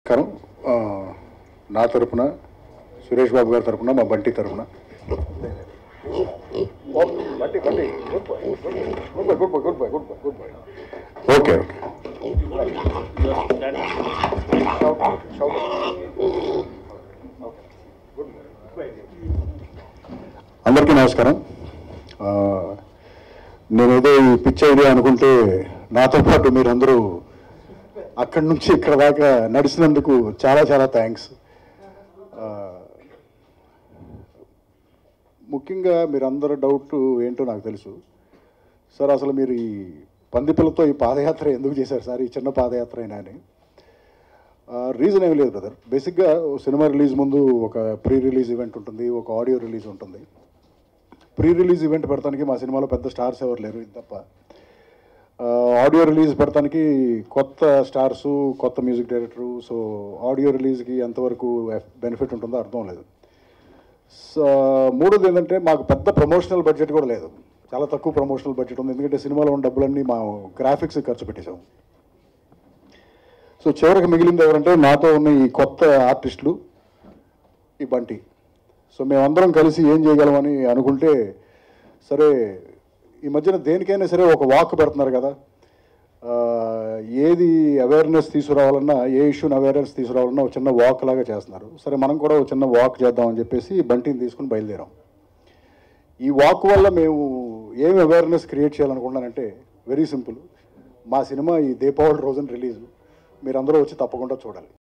నమస్కారం ఆ, నా తరపున సురేష్ బాబు గారి తరపున మా బంటి తరపున ఓకే ఓకే అందరికీ నమస్కారం ఆ, నేనేదో ఈ పిచ్ ఐడియా అనుకుంటే నాతో పాటు మీరందరూ అక్కడి నుంచి ఇక్కడ దాకా నడిచినందుకు చాలా చాలా థ్యాంక్స్ ముఖ్యంగా మీరందరూ డౌట్ ఏంటో నాకు తెలుసు సార్ అసలు మీరు ఈ పందిపిల్లతో ఈ పాదయాత్ర ఎందుకు చేశారు సార్ ఈ చిన్న పాదయాత్ర అయినా అని రీజన్ ఏమి లేదు బ్రదర్ బేసిక్గా ఓ సినిమా రిలీజ్ ముందు ఒక ప్రీ రిలీజ్ ఈవెంట్ ఉంటుంది ఒక ఆడియో రిలీజ్ ఉంటుంది ప్రీ రిలీజ్ ఈవెంట్ పెడతానికి మా సినిమాలో పెద్ద స్టార్స్ ఎవరు లేరు ఇది తప్ప ఆ, ఆడియో రిలీజ్ పెడతానికి కొత్త స్టార్స్ కొత్త మ్యూజిక్ డైరెక్టరు సో ఆడియో రిలీజ్కి ఎంతవరకు బెనిఫిట్ ఉంటుందో అర్థం లేదు సో మూడోది ఏంటంటే మాకు పెద్ద ప్రమోషనల్ బడ్జెట్ కూడా లేదు చాలా తక్కువ ప్రమోషనల్ బడ్జెట్ ఉంది ఎందుకంటే సినిమాలో ఉన్న డబ్బులన్నీ మా గ్రాఫిక్స్ ఖర్చు పెట్టేశాం సో చివరికి మిగిలింది ఎవరంటే నాతో ఉన్న ఈ కొత్త ఆర్టిస్టులు ఈ బంటి సో మేమందరం కలిసి ఏం చేయగలమని అనుకుంటే సరే ఈ మధ్యన దేనికైనా సరే ఒక వాక్ పెడుతున్నారు కదా ఆ, ఏది అవేర్నెస్ తీసుకురావాలన్నా ఏ ఇష్యూని అవేర్నెస్ తీసుకురావాలన్నా ఒక చిన్న వాక్ లాగా చేస్తున్నారు సరే మనం కూడా ఒక చిన్న వాక్ చేద్దామని చెప్పేసి బంటిని తీసుకుని బయలుదేరాం ఈ వాక్ వల్ల మేము ఏమి అవేర్నెస్ క్రియేట్ చేయాలనుకుంటున్నానంటే వెరీ సింపుల్ మా సినిమా ఈ దీపావళి రోజున రిలీజ్ మీరందరూ వచ్చి తప్పకుండా చూడాలి